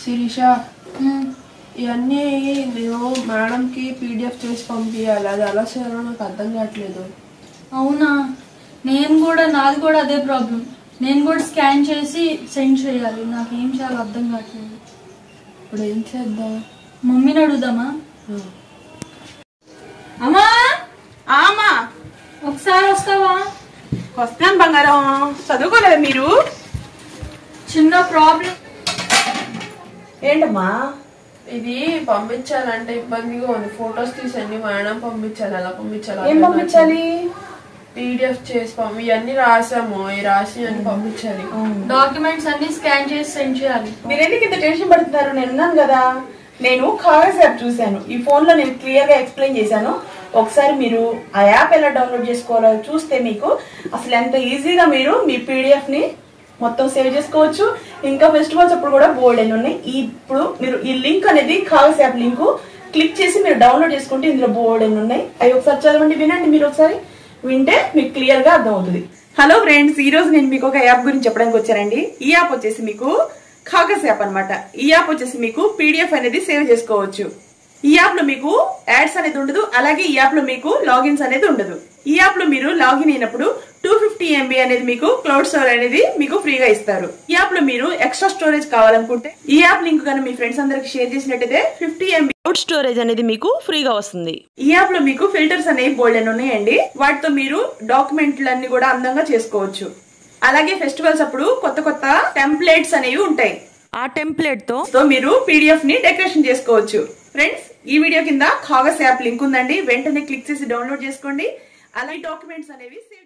శిరీష ఉమ్, ఇవన్నీ నేను మేడంకి పీడిఎఫ్ చేసి పంపించాలి అది ఎలా చేయాలో నాకు అర్థం కావట్లేదు అవునా నేను కూడా నాది కూడా అదే ప్రాబ్లం నేను కూడా స్కాన్ చేసి సెండ్ చేయాలి నాకేం చేయాలో అర్థం కావట్లేదు ఇప్పుడు ఏం చేద్దాం మమ్మీని అడుగుదామా ఆ. అమ్మా ఆమా ఒకసారి వస్తావా వస్తాను బంగారం చదువుకోలేదు మీరు చిన్న ప్రాబ్లం ఏంటమ్మా ఇది పంపించాలంటే ఇబ్బందిగా ఉంది ఫొటోస్ తీసండి మేడం పంపించాలి ఎలా పంపించాలి ఏం పంపించాలి పీడిఎఫ్ చేసి పంపి ఇవన్నీ రాసాము ఈ రాసి అన్ని పంపించాలి డాక్యుమెంట్స్ అన్ని స్కాన్ చేసి సెండ్ చేయాలి మీరు ఎందుకు ఇంత టెన్షన్ పడుతున్నారు నేను ఉన్నాను కదా నేను కాగజ్ యాప్ చూశాను ఈ ఫోన్ లో నేను క్లియర్ గా ఎక్స్ప్లెయిన్ చేశాను ఒకసారి మీరు ఆ యాప్ ఎలా డౌన్లోడ్ చేసుకోవాలో చూస్తే మీకు అసలు ఎంత ఈజీగా మీరు మీ పీడిఎఫ్ ని మొత్తం సేవ్ చేసుకోవచ్చు ఇంకా ఫెస్టివల్స్ అప్పుడు కూడా బోల్డ్ అని ఉన్నాయి ఇప్పుడు మీరు ఈ లింక్ అనేది కాగజ్ యాప్ లింక్ క్లిక్ చేసి మీరు డౌన్లోడ్ చేసుకుంటే ఇందులో బోల్డ్ అని ఉన్నాయి అవి ఒకసారి చదవండి వినండి మీరు ఒకసారి వింటే మీకు క్లియర్ గా అర్థమవుతుంది హలో ఫ్రెండ్స్ ఈ రోజు నేను మీకు ఒక యాప్ గురించి చెప్పడానికి వచ్చానండి ఈ యాప్ వచ్చేసి మీకు కాగస్ యాప్ అన్నమాట ఈ యాప్ వచ్చేసి మీకు పీడిఎఫ్ అనేది సేవ్ చేసుకోవచ్చు ఈ యాప్ లో మీకు యాడ్స్ అనేది ఉండదు అలాగే ఈ యాప్ లో మీకు లాగిన్స్ అనేది ఉండదు ఈ యాప్ లో మీరు లాగిన్ అయినప్పుడు టూ ఫిఫ్టీ ఎంబీ అనేది మీకు క్లౌడ్ స్టోర్ అనేది మీకు ఫ్రీగా ఇస్తారు ఈ యాప్ లో మీరు ఎక్స్ట్రా స్టోరేజ్ కావాలనుకుంటే ఈ యాప్ లింక్ కానీ మీ ఫ్రెండ్స్ అందరికి షేర్ చేసినట్టయితే ఫిఫ్టీ ఎంబీ క్లౌడ్ స్టోరేజ్ అనేది మీకు ఫ్రీగా వస్తుంది ఈ యాప్ లో మీకు ఫిల్టర్స్ అనేవి బోల్డ్ అని ఉన్నాయండి వాటితో మీరు డాక్యుమెంట్లన్నీ కూడా అందంగా చేసుకోవచ్చు అలాగే ఫెస్టివల్స్ అప్పుడు కొత్త కొత్త టెంప్లెట్స్ అనేవి ఉంటాయి ఆ టెంప్లెట్ తో తో మీరు పీడిఎఫ్ ని డెకరేషన్ చేసుకోవచ్చు ఫ్రెండ్స్ ఈ వీడియో కింద కాగస్ యాప్ లింక్ ఉందండి వెంటనే క్లిక్ చేసి డౌన్లోడ్ చేసుకోండి అలాగే డాక్యుమెంట్స్ అనేవి సేవ్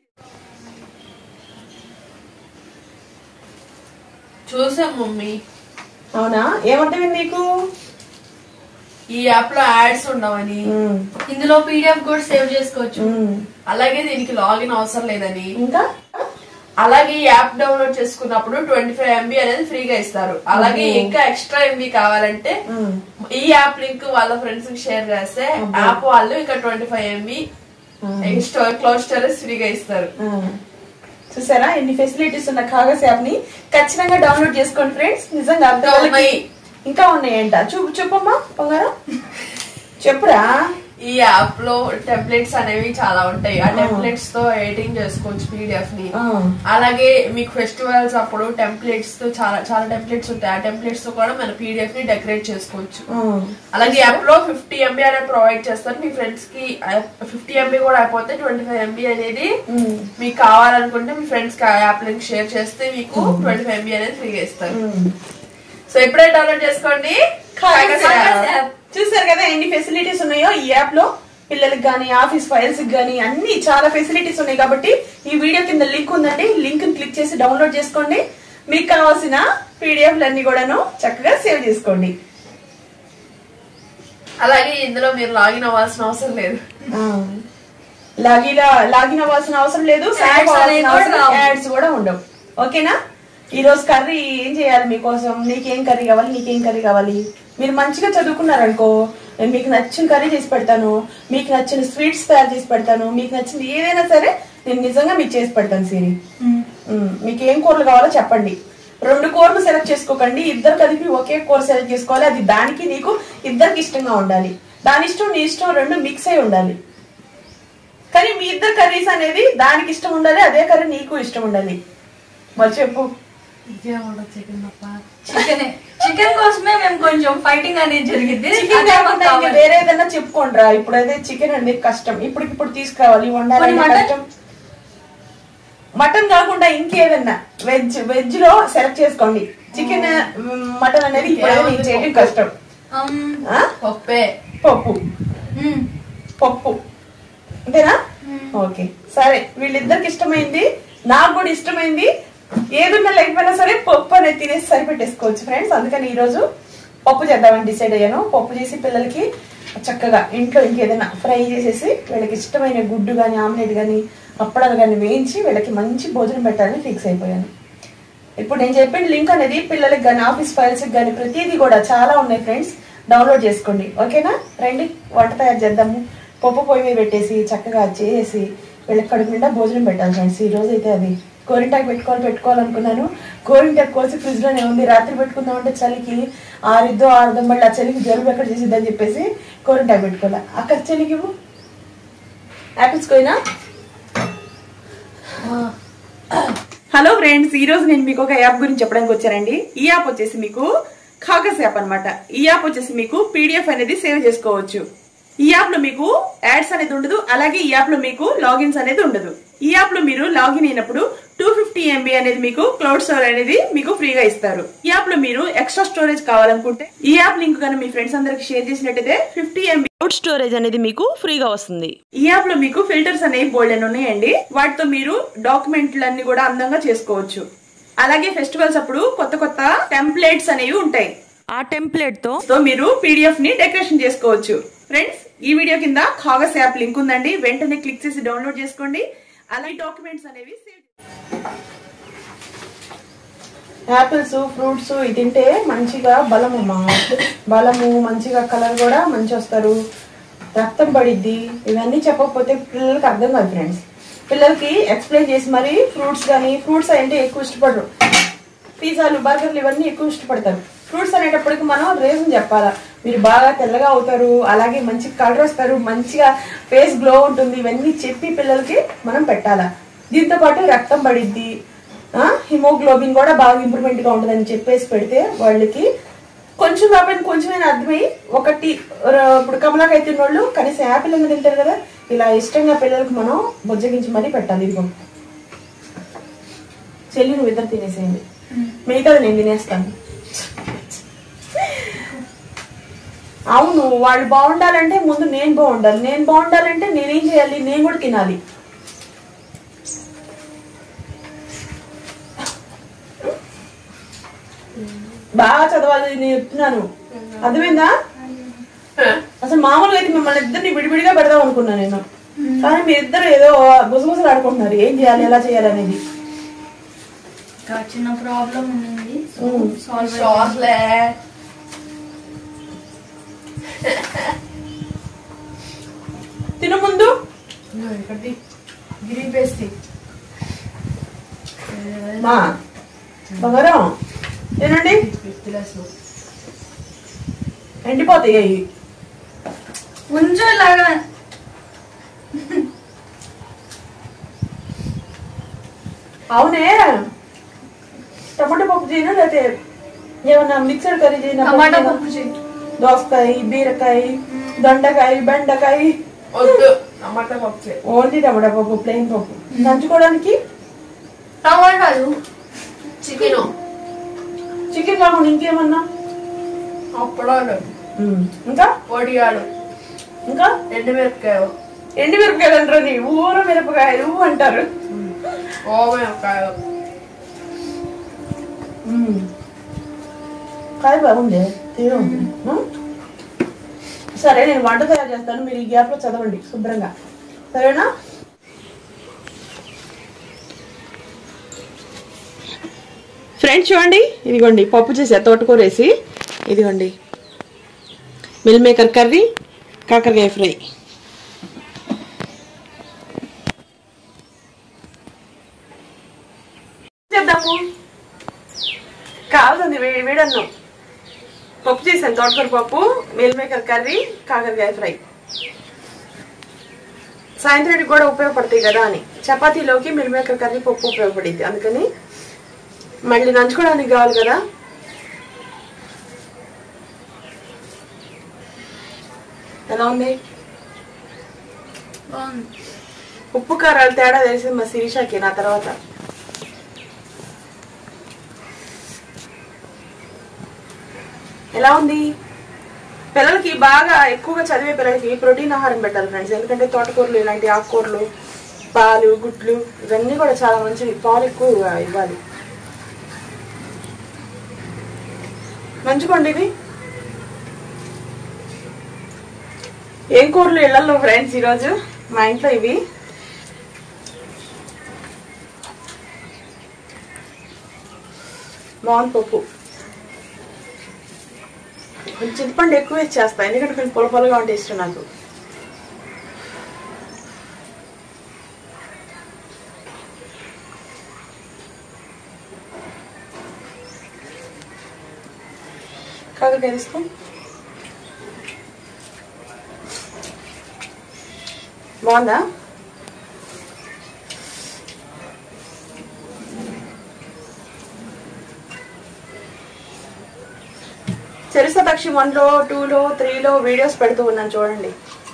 చూసాం మమ్మీ అవునా ఏమంటే నీకు ఈ యాప్ లో యాడ్స్ ఉండవని ఇందులో పీడిఎఫ్ కూడా సేవ్ చేసుకోవచ్చు అలాగే దీనికి లాగిన్ అవసరం లేదని ఇంకా అలాగే ఈ యాప్ డౌన్లోడ్ చేసుకున్నప్పుడు ట్వంటీ ఫైవ్ ఎంబీ అనేది ఫ్రీగా ఇస్తారు అలాగే ఇంకా ఎక్స్ట్రా ఎంబీ కావాలంటే ఈ యాప్ లింక్ వాళ్ళ ఫ్రెండ్స్ కి షేర్ చేస్తే యాప్ వాళ్ళు ఇంకా twenty five MB cloud storage ఫ్రీగా ఇస్తారు ఆ. చూసారా ఎన్ని ఫెసిలిటీస్ ఉన్న కాగస్ యాప్ ని ఖచ్చితంగా డౌన్లోడ్ చేసుకోండి ఫ్రెండ్స్ నిజంగా ఇంకా పిల్లలకి- ఉన్నాయి. ఇంకా ఉన్నాయంట చూపు చెప్పమ్మా బంగారం చెప్పురా ఈ యాప్ లో టెంప్లెట్స్ అనేవి చాలా ఉంటాయి ఆ టెంప్లెట్స్ తో ఎడిటింగ్ చేసుకోవచ్చు పీడిఎఫ్ ని ఆ. అలాగే మీకు ఫెస్టివల్స్ అప్పుడు టెంప్లెట్స్ తో చాలా చాలా టెంప్లెట్స్ ఉంటాయి ఆ టెంప్లెట్స్ తో కూడా మన పీడిఎఫ్ ని డెకరేట్ చేసుకోవచ్చు ఆ. అలాగే యాప్ లో ఫిఫ్టీ ఎంబీ అనేది ప్రొవైడ్ చేస్తారు మీ ఫ్రెండ్స్ కి ఫిఫ్టీ ఎంబీ కూడా అయిపోతే ట్వంటీ ఫైవ్ ఎంబీ అనేది ఉమ్. మీకు కావాలనుకుంటే మీ ఫ్రెండ్స్ కి ఆ యాప్ లింక్ షేర్ చేస్తే మీకు ట్వంటీ ఫైవ్ ఎంబీ అనేది ఫ్రీగా ఇస్తారు ఉమ్. సో ఎప్పుడే డౌన్లోడ్ చేసుకోండి కాగస్ కాగస్ యాప్. చూసారు కదా ఎన్ని ఫెసిలిటీస్ ఉన్నాయో ఈ యాప్ లో పిల్లలకి గానీ ఆఫీస్ ఫైల్స్ గానీ అన్ని చాలా ఫెసిలిటీస్ ఉన్నాయి కాబట్టి ఈ వీడియో కింద లింక్ ఉందండి లింక్ క్లిక్ చేసి డౌన్లోడ్ చేసుకోండి మీకు కావాల్సిన పీడిఎఫ్ అన్ని కూడాను చక్కగా సేవ్ చేసుకోండి అలాగే ఇందులో మీరు లాగిన్ అవ్వాల్సిన అవసరం లేదు లాగిన్ లాగిన్ అవ్వాల్సిన అవసరం లేదు Ads అనేవి కూడా రావు. యాడ్స్ కూడా ఉండవు ఓకేనా ఈ రోజు కర్రీ ఏం చేయాలి మీకోసం నీకేం కర్రీ కావాలి నీకేం కర్రీ కావాలి మీరు మంచిగా చదువుకున్నారనుకో నేను మీకు నచ్చిన కర్రీ చేసి పెడతాను మీకు నచ్చిన స్వీట్స్ తయారు చేసి పెడతాను మీకు నచ్చింది ఏదైనా సరే నేను నిజంగా మీకు చేసి పెడతాను సిరి ఉమ్. ఉమ్, మీకు ఏం కూరలు కావాలో చెప్పండి రెండు కూరలు సెలెక్ట్ చేసుకోకండి ఇద్దరు కలిపి ఒకే కూర సెలెక్ట్ చేసుకోవాలి అది దానికి నీకు ఇద్దరికి ఇష్టంగా ఉండాలి దాని ఇష్టం నీ ఇష్టం రెండు మిక్స్ అయి ఉండాలి కానీ మీ ఇద్దరు కర్రీస్ అనేది దానికి ఇష్టం ఉండాలి అదే కర్రీ నీకు ఇష్టం ఉండాలి మరి చెప్పు చికెన్ చికెన్ కోసమే మేము కొంచెం ఫైటింగ్ అనేది జరిగింది చికెన్ అదే మాకు కాకుండా ఇంకా కావాలి. వేరే ఏదైనా చెప్పుకోండిరా ఇప్పుడైతే చికెన్ అనేది కష్టం ఇప్పటికి ఇప్పుడు తీసుకురావాలి వండాలి మరి మటన్? కష్టం మటన్ కాకుండా ఇంకేదన్నా వెజ్ వెజ్ లో సెలెక్ట్ చేసుకోండి చికెన్ మటన్ అనేది ఇప్పుడైతే నేను చేయడం కష్టం Um, ఆ? పప్పే పప్పు ఉమ్. పప్పు అంతేనా ఓకే సరే వీళ్ళిద్దరికి ఇష్టమైంది నాకు కూడా ఇష్టమైంది ఏదున్నా లేకపోయినా సరే పప్పు అనేది తినేసి సరిపెట్టేసుకోవచ్చు ఫ్రెండ్స్ అందుకని ఈ రోజు పప్పు చేద్దామని డిసైడ్ అయ్యాను పప్పు చేసి పిల్లలకి చక్కగా ఇంట్లో ఇంకేదైనా ఫ్రై చేసేసి వీళ్ళకి ఇష్టమైన గుడ్డు కానీ ఆమ్లెట్ కానీ అప్పడాలు కానీ వేయించి వీళ్ళకి మంచి భోజనం పెట్టాలని ఫిక్స్ అయిపోయాను ఇప్పుడు నేను చెప్పిన లింక్ అనేది పిల్లలకి కానీ ఆఫీస్ ఫైల్స్ కానీ ప్రతిదీ కూడా చాలా ఉన్నాయి ఫ్రెండ్స్ డౌన్లోడ్ చేసుకోండి ఓకేనా రండి వంట తయారు చేద్దాము పప్పు పొయ్యి మీద పెట్టేసి చక్కగా అది చేసేసి వీళ్ళకి కడుపు నిండా భోజనం పెట్టాలి ఫ్రెండ్స్ ఈ రోజు అయితే అది గోరింటాకు పెట్టుకోవాలి పెట్టుకోవాలనుకున్నాను గోరింటాకు కోసి ఫ్రిడ్జ్ లోనే ఉంది రాత్రి పెట్టుకుందామంటే చలికి ఆరిద్దో ఆరదో మళ్ళీ ఆ చలికి జలుబు ఎక్కడ చేసిద్దని చెప్పేసి గోరింటాకు పెట్టుకోవాలి అక్కడ చలికి ఇవ్వు యాపిల్స్ కోయినా హలో ఫ్రెండ్స్ ఈ రోజు నేను మీకు ఒక యాప్ గురించి చెప్పడానికి వచ్చానండి ఈ యాప్ వచ్చేసి మీకు కాకస్ యాప్ అన్నమాట ఈ యాప్ వచ్చేసి మీకు పీడిఎఫ్ అనేది సేవ్ చేసుకోవచ్చు ఈ యాప్ లో మీకు యాడ్స్ అనేది ఉండదు అలాగే ఈ యాప్ లో మీకు లాగిన్స్ అనేది ఉండదు ఈ యాప్ లో మీరు లాగిన్ అయినప్పుడు టూ ఫిఫ్టీ ఎంబీ అనేది మీకు క్లౌడ్ స్టోర్ అనేది మీకు ఫ్రీగా ఇస్తారు ఈ యాప్ లో మీరు ఎక్స్ట్రా స్టోరేజ్ కావాలనుకుంటే ఈ యాప్ లింక్ కానీ మీ ఫ్రెండ్స్ అందరికి షేర్ చేసినట్టయితే ఫిఫ్టీ ఎంబీ క్లౌడ్ స్టోరేజ్ అనేది మీకు ఫ్రీగా వస్తుంది ఈ యాప్ లో మీకు ఫిల్టర్స్ అనేవి బోల్డ్ ఉన్నాయండి వాటితో మీరు డాక్యుమెంట్లన్నీ కూడా అందంగా చేసుకోవచ్చు అలాగే ఫెస్టివల్స్ అప్పుడు కొత్త కొత్త టెంప్లెట్స్ అనేవి ఉంటాయి ఆ టెంప్లెట్ తో తో మీరు పీడిఎఫ్ ని డెకరేషన్ చేసుకోవచ్చు ఫ్రెండ్స్ ఈ వీడియో కింద కాగస్ యాప్ లింక్ ఉందండి వెంటనే క్లిక్ చేసి డౌన్లోడ్ చేసుకోండి అలాగే డాక్యుమెంట్స్ అనేవి సేవ్ యాపిల్స్ ఫ్రూట్స్ ఇది తింటే మంచిగా బలము అమ్మా బలము మంచిగా కలర్ కూడా మంచి వస్తారు రక్తం పడిద్ది ఇవన్నీ చెప్పకపోతే పిల్లలకి అర్థం కాదు ఫ్రెండ్స్ పిల్లలకి ఎక్స్ప్లెయిన్ చేసి మరి ఫ్రూట్స్ కానీ ఫ్రూట్స్ అంటే ఎక్కువ ఇష్టపడరు పిజ్జాలు బర్గర్లు ఇవన్నీ ఎక్కువ ఇష్టపడతారు ఫ్రూట్స్ అనేటప్పటికి మనం రీజన్ చెప్పాలా మీరు బాగా తెల్లగా అవుతారు అలాగే మంచి కలర్ వస్తారు మంచిగా ఫేస్ గ్లో ఉంటుంది ఇవన్నీ చెప్పి పిల్లలకి మనం పెట్టాలా దీంతో పాటు రక్తం పడిద్ది హిమోగ్లోబిన్ కూడా బాగా ఇంప్రూవ్మెంట్ గా ఉంటుందని చెప్పేసి పెడితే వాళ్ళకి కొంచెం కాకపోయినా కొంచెమైనా అర్థమై ఒకటి ర- ఇప్పుడు కమలాకాయ తిన్నోళ్ళు కనీసం యాపిల్ అయినా తింటారు కదా ఇలా ఇష్టంగా పిల్లలకు మనం బుజ్జగించి మరీ పెట్టాలి ఇదిగో చెల్లి నువ్వు ఇద్దరు తినేసేయండి మిగతాది నేను తినేస్తాను అవును వాళ్ళు బాగుండాలంటే ముందు నేను బాగుండాలి నేను బాగుండాలంటే నేనేం చేయాలి నేను కూడా తినాలి బాగా చదవాలి నేను చెప్తున్నాను అర్థమైందా అసలు మామూలుగా అయితే మిమ్మల్ని ఇద్దరిని విడివిడిగా పెడదాం అనుకున్నా నేను కానీ మీరిద్దరు ఏదో గుసగుసలు ఆడుకుంటున్నారు ఏం చేయాలి ఎలా చేయాలి అనేది ఇంకా చిన్న ప్రాబ్లం ఉంది ఉమ్. సాల్వ్ షార్ట్లే తిన ముందు ఒకటి గ్రీన్ పేస్టీ మా బంగారం తినండి ఎండిపోతాయి అవి కొంచెం ఇలాగా అవునే టమాటా పప్పు చేయను లేకపోతే ఏమన్నా మిక్సర్ కర్రీ చేయను టమాటా పప్పు చెయ్యి. దోసకాయ బీరకాయ దొండకాయ బెండకాయ వద్దు టమాటా పప్పు చేయి. ఓన్లీ టమాటా పప్పు ప్లెయిన్ పప్పు నంచుకోవడానికి టమాటాలు చికెన్ చికెన్ కాకుండా ఇంకేమన్నా అప్పడాలు ఉమ్. ఇంకా వడియాలు ఇంకా ఎండుమిరపకాయ ఎండి మిరపకాయలు అంటారు నీ ఊర మిరపకాయలు అంటారు ఓమిరపకాయ ఉమ్. కాయ బాగుంది తీరు ఉంటుంది ఉమ్. సరే నేను వంట తయారు చేస్తాను మీరు ఈ గ్యాప్ లో చదవండి శుభ్రంగా సరేనా ఫ్రెండ్స్ చూడండి ఇదిగోండి పప్పు చేసా తోటకూర వేసి ఇదిగోండి మిల్ మేకర్ కర్రీ కాకరకాయ ఫ్రై చేద్దాము కావాలండి వేడి వేడి అన్నం పప్పు చేశాను తోటకూర పప్పు మిల్ మేకర్ కర్రీ కాకరకాయ ఫ్రై సాయంత్రానికి కూడా ఉపయోగపడతాయి కదా అని చపాతీలోకి మిల్ మేకర్ కర్రీ పప్పు ఉపయోగపడింది అందుకని మళ్ళీ నంచుకోవడానికి కావాలి కదా ఎలా ఉంది బాగుంది ఉప్పు కారాలు తేడా తెలిసింది మా శిరీషకి నా తర్వాత ఎలా ఉంది పిల్లలకి బాగా ఎక్కువగా చదివే పిల్లలకి ప్రోటీన్ ఆహారం పెట్టాలి ఫ్రెండ్స్ ఎందుకంటే తోటకూరలు ఇలాంటి ఆకుకూరలు పాలు గుడ్లు ఇవన్నీ కూడా చాలా మంచివి పాలు ఎక్కువ ఇవ్వాలి మంచిగుండి ఇది ఏం కూరలు ఇళ్లలో ఫ్రెండ్స్ ఈరోజు మా ఇంట్లో ఇవి మామూలు పప్పు కొంచెం చింతపండు ఎక్కువ వేసి చేస్తా ఎందుకంటే కొంచెం పొల పొలగా ఉంటే ఇష్టం నాకు కాకరకాయ తీసుకో బాగుందా చరిస పక్షి వన్లో టూలో త్రీలో వీడియోస్ పెడుతూ ఉన్నాను చూడండి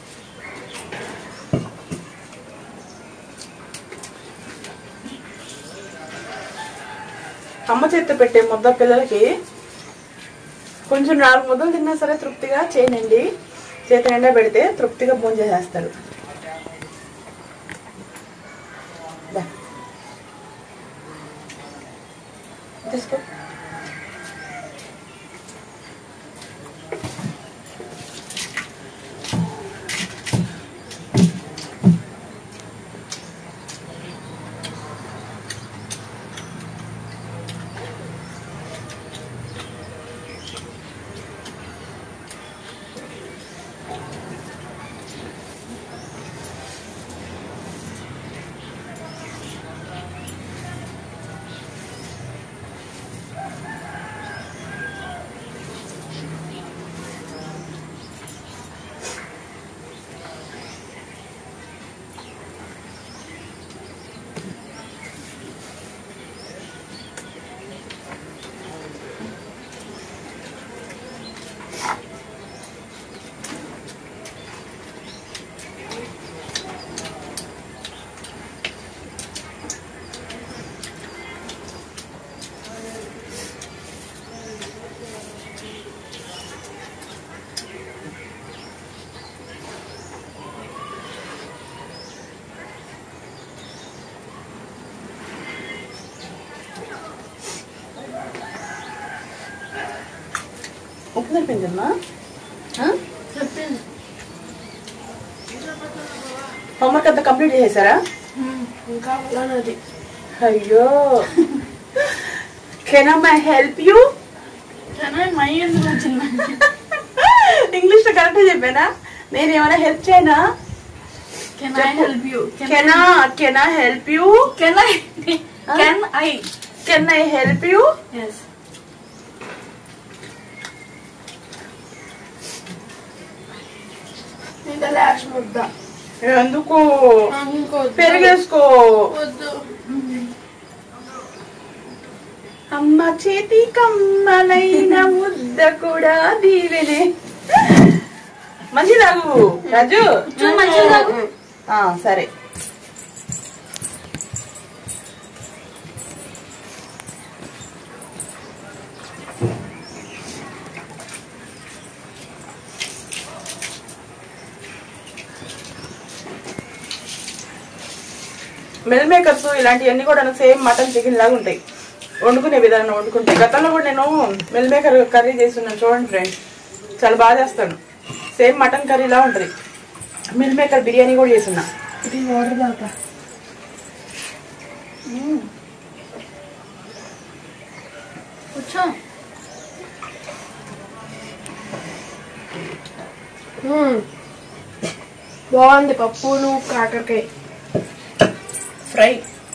అమ్మ చేతి పెట్టే ముద్ద పిల్లలకి కొంచెం నాలుగు ముద్దలు తిన్నా సరే తృప్తిగా చేయనండి చేతి నిండా పెడితే తృప్తిగా భోజనం చేసేస్తారు దా. తీసుకో ఉప్పు సరిపోయిందమ్మా చెప్పింది హోంవర్క్ అంతా కంప్లీట్ చేసేసారా ఇంకా అలానది అయ్యో can my help you my ఎందుకు వచ్చింది ఇంగ్లీష్ లో కరెక్ట్ చెప్పానా నేను ఏమైనా హెల్ప్ చేయనా కెన్ ఐ హెల్ప్ యూ కెనా can I help you can I can I can I help you yes ఇంకా లాస్ట్ ముద్ద ఎందుకు ఇంకొద్దు. పెరిగేసుకో వద్దు అమ్మ చేతి కమ్మలైన ముద్ద కూడా దీవెనే మంచి తాగు రాజు చూడు మంచిగా తాగు. ఆ, సరే మిల్ మేకర్స్ ఇలాంటివన్నీ కూడా సేమ్ మటన్ చికెన్ లాగా ఉంటాయి వండుకునే విధానం వండుకుంటాయి గతంలో కూడా నేను మిల్ మేకర్ కర్రీ చేస్తున్నాను చూడండి ఫ్రెండ్స్ చాలా బాగా చేస్తాను సేమ్ మటన్ కర్రీలా ఉంటుంది మిల్ మేకర్ బిర్యానీ కూడా చేస్తున్నా ఇది వాటర్ తాగుతా కూర్చో మ్మ్. బాగుంది పప్పును కాకరకాయ ఫ్రై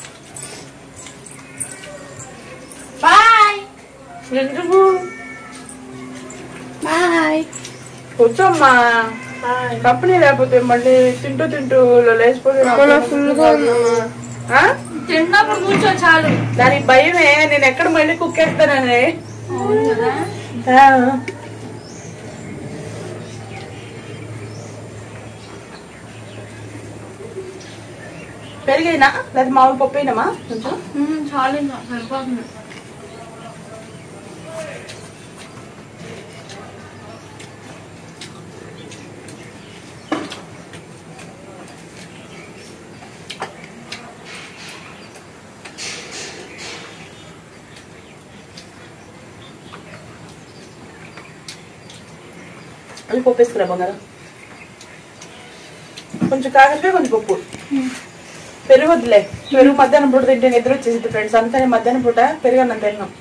బాయ్ ఎందుకు బాయ్ కూర్చోమ్మా బాయ్ కంపెనీ లేకపోతే మళ్ళీ తింటూ తింటూ లేచిపోతే నాకు అమ్మ, full గా ఉందమ్మా. ఆ? తిన్నప్పుడు కూర్చో చాలు దానికి భయమే నేను ఎక్కడ మళ్ళీ కుక్కేస్తానని అవును కదా ఆ. పెరిగైనా లేదా మామూలు పప్పు అయినామా కొంచెం మ్మ్, చాలు ఇంకా సరిపోతుంది అది పప్పు వేసుకురా బంగారం కొంచెం కాకరకాయ కొంచెం పప్పు పెరుగు వద్దులే పెరుగు మధ్యాహ్నం పూట తింటే నిద్ర వచ్చేసింది ఫ్రెండ్స్ అందుకని మధ్యాహ్నం పూట పెరుగు అన్నం తిన్నాం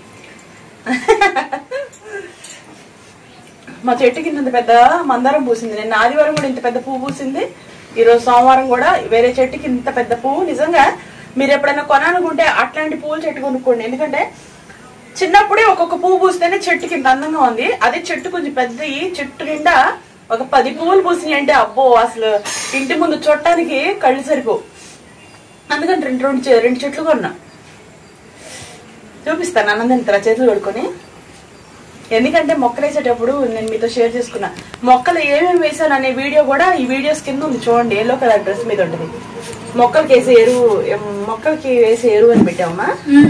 మా చెట్టు కింద ఇంత పెద్ద మందారం పూసింది నిన్న ఆదివారం కూడా ఇంత పెద్ద పువ్వు పూసింది ఈరోజు సోమవారం కూడా వేరే చెట్టుకి ఇంత పెద్ద పువ్వు నిజంగా మీరు ఎప్పుడైనా కొనాలనుకుంటే అట్లాంటి పువ్వుల చెట్టు కొనుక్కోండి ఎందుకంటే చిన్నప్పుడే ఒక్కొక్క పువ్వు పూస్తేనే చెట్టు కింద అందంగా ఉంది అదే చెట్టు కొంచెం పెద్దయి చెట్టు నిండా ఒక పది పువ్వులు పూసినాయి అంటే అబ్బో అసలు ఇంటి ముందు చూడటానికి కళ్ళు సరిపోవు అందుకని రెండు రెండు చె- రెండు చెట్లు కొన్నా చూపిస్తాను అన్నం తింటారా చేతులు కడుక్కొని ఎందుకంటే మొక్కలు వేసేటప్పుడు నేను మీతో షేర్ చేసుకున్నా మొక్కలు ఏమేమి వేసాను అనే వీడియో కూడా ఈ వీడియోస్ కింద ఉంది చూడండి ఎల్లో కలర్ డ్రెస్ మీద ఉంటుంది మొక్కలకి వేసే ఎరువు ఎం, మొక్కలకి వేసే ఎరువు అని పెట్టామా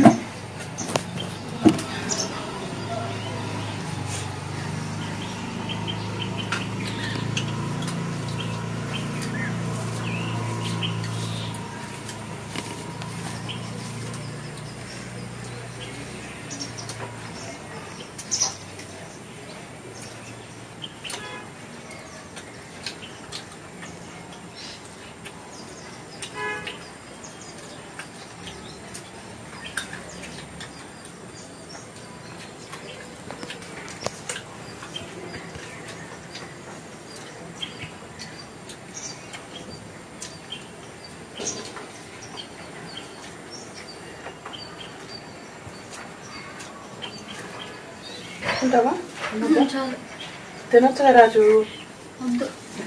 ఉంటావా చాలు తినొచ్చుగా రాజు వద్దు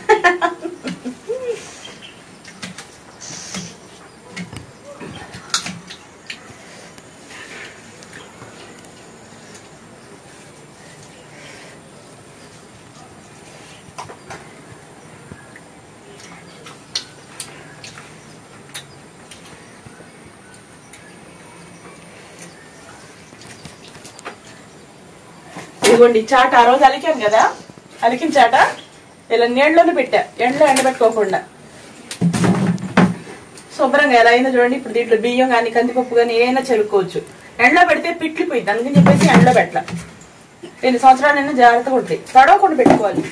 ఇదిగోండి ఈ చాట ఆ రోజు అలికాను కదా అలికిన చాట ఇలా నీళ్ళలోనే పెట్టా ఎండలో ఎండబెట్టుకోకుండా శుభ్రంగా ఎలా అయిందో చూడండి ఇప్పుడు దీంట్లో బియ్యం కానీ కందిపప్పు కానీ ఏమైనా చల్లుకోవచ్చు ఎండలో పెడితే పిట్లిపోయింది అందుకని చెప్పేసి ఎండలో పెట్టలా ఎన్ని సంవత్సరాలైనా జాగ్రత్తగా ఉంటాయి తడవకుండా పెట్టుకోవాలి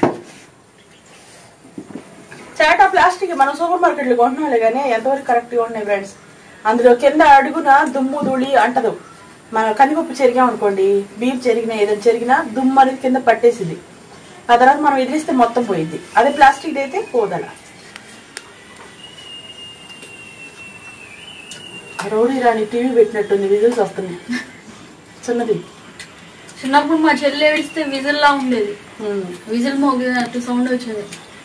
చాటా ప్లాస్టిక్ మనం సూపర్ మార్కెట్లో కొంటున్నాలే కానీ ఎంతవరకు కరెక్ట్గా ఉన్నాయి ఫ్రెండ్స్ అందులో కింద అడుగున దుమ్ము ధూళి అంటదు మన కందిపప్పు చెరిగాం అనుకోండి బియ్యం చెరిగినా ఏదైనా చెరిగినా దుమ్ము అనేది కింద పట్టేసింది ఆ తర్వాత మనం ఎదిరిస్తే మొత్తం పోయింది అదే ప్లాస్టిక్ అయితే పోదల రౌడీ రాణి టీవీ పెట్టినట్టుంది విజిల్స్ వస్తుంది చిన్నది చిన్నప్పుడు మా చెల్లి ఏడిస్తే విజిల్ లా ఉండేది ఉమ్. విజిల్ మోగినట్టు సౌండ్ వచ్చేది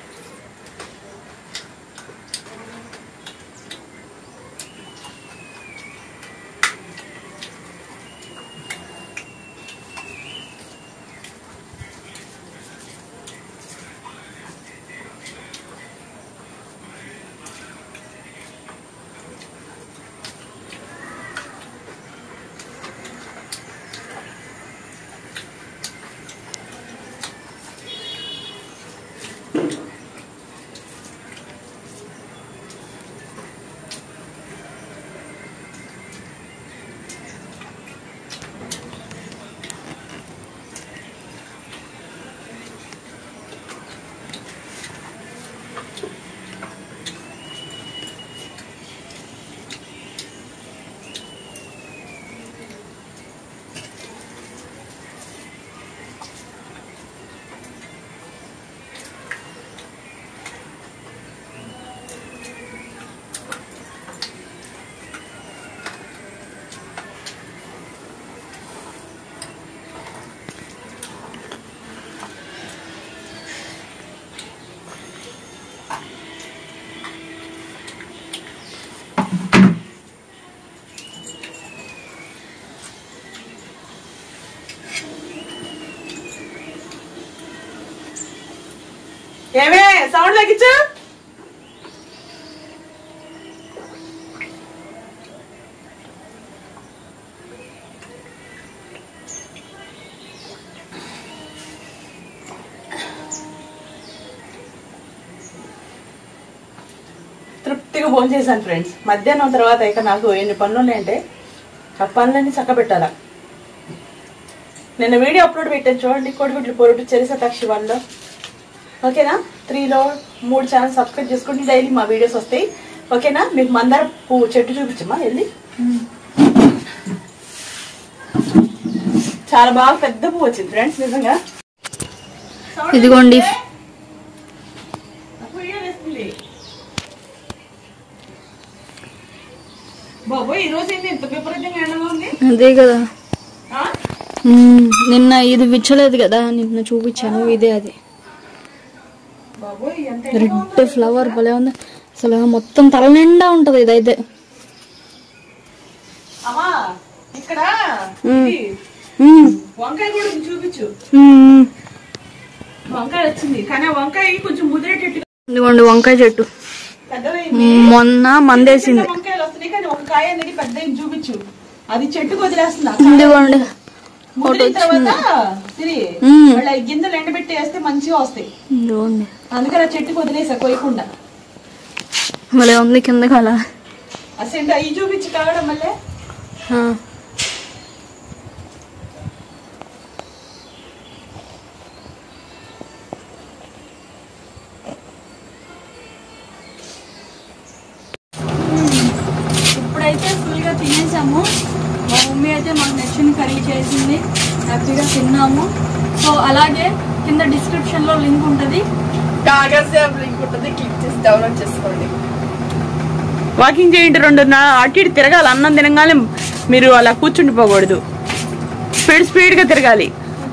ఏమే సౌండ్ తగ్గించు తృప్తిగా భోజనం చేశాను ఫ్రెండ్స్ మధ్యాహ్నం తర్వాత ఇక నాకు ఎన్ని పనులు ఉన్నాయంటే ఆ పనులన్నీ చక్క పెట్టాలా నిన్న వీడియో అప్లోడ్ పెట్టాను చూడండి కోడిగుడ్లు పొరుటు చెరిసతాక్షి వన్లో ఓకేనా త్రీలో మూడు ఛానల్ సబ్స్క్రైబ్ చేసుకుంటే డైలీ మా వీడియోస్ వస్తాయి ఓకేనా మీకు మందార పువ్వు చెట్టు చూపించమ్మా వెళ్ళి చాలా బాగా పెద్ద పువ్వు వచ్చింది ఫ్రెండ్స్ నిజంగా ఇదిగోండి బాబోయ్ ఈ రోజు ఏంది ఇంత విపరీతంగా ఎండగా ఉంది అదే కదా ఆ? మ్మ్. నిన్న ఇది విచ్చలేదు కదా నిన్న చూపించాను ఇదే అది బాబోయ్ ఎంత రెడ్ ఫ్లవర్ భలే ఉంది అసలు మొత్తం తల నిండా ఉంటది ఇదైతే అమ్మా ఇక్కడ మ్మ్. ఇది మ్మ్. వంకాయ కూడా ఉంది, చూపించు మ్మ్. వంకాయ వచ్చింది కానీ ఆ వంకాయ కొంచెం ముదిరేటట్టు ఇదిగోండి వంకాయ చెట్టు పెద్దదైంది మొన్న మందేసింది చిన్న వంకాయలు వస్తున్నాయి కానీ ఒక కాయ అనేది పెద్ద చూపించు అది చెట్టుకు వదిలేస్తున్నా ఇదిగోండి ముదిరిన తర్వాత తిరిగి మ్మ్. మళ్ళీ ఈ గింజలు ఎండబెట్టి వేస్తే మంచిగా వస్తాయి ఇదిగోండి అందుకని ఆ చెట్టుకు వదిలేసా కొయ్యకుండా భలే ఉంది కిందకి అలా అసలు అవి చూపించి కావడం మళ్ళీ ఆ. ఇప్పుడైతే ఫుల్గా తినేసాము మా మమ్మీ అయితే మాకు నచ్చిన కర్రీ చేసింది హ్యాపీగా తిన్నాము సో అలాగే కింద డిస్క్రిప్షన్లో లింక్ ఉంటుంది కాగజ్ యాప్ లింక్ ఉంటుంది క్లిక్ చేసి డౌన్లోడ్ చేసుకోండి వాకింగ్ చేయండి రెండు అటు ఇటు తిరగాలి అన్నం తినగానే మీరు అలా కూర్చుండిపోకూడదు స్పీడ్ స్పీడ్ గా తిరగాలి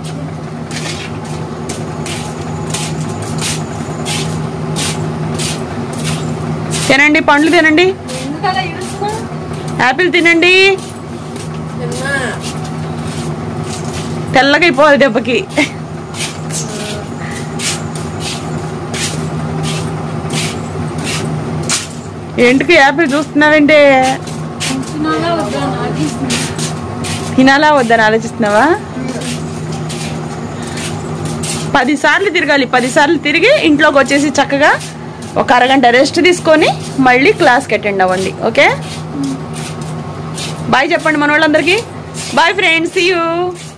తినండి పండ్లు తినండి ఎందుకు అలా ఇరుస్తున్నా యాపిల్ తినండి నిన్న తెల్లగా అయిపోవాలి దెబ్బకి ఏంటికి యాపిల్ చూస్తున్నావంటే తినాలా వద్దా నాకేస్తుంది తినాలా వద్దని ఆలోచిస్తున్నావా పది సార్లు తిరగాలి పది సార్లు తిరిగి ఇంట్లోకి వచ్చేసి చక్కగా ఒక అరగంట రెస్ట్ తీసుకొని మళ్ళీ క్లాస్కి అటెండ్ అవ్వండి ఓకే బాయ్ చెప్పండి మన వాళ్ళందరికీ బాయ్ ఫ్రెండ్స్ యూ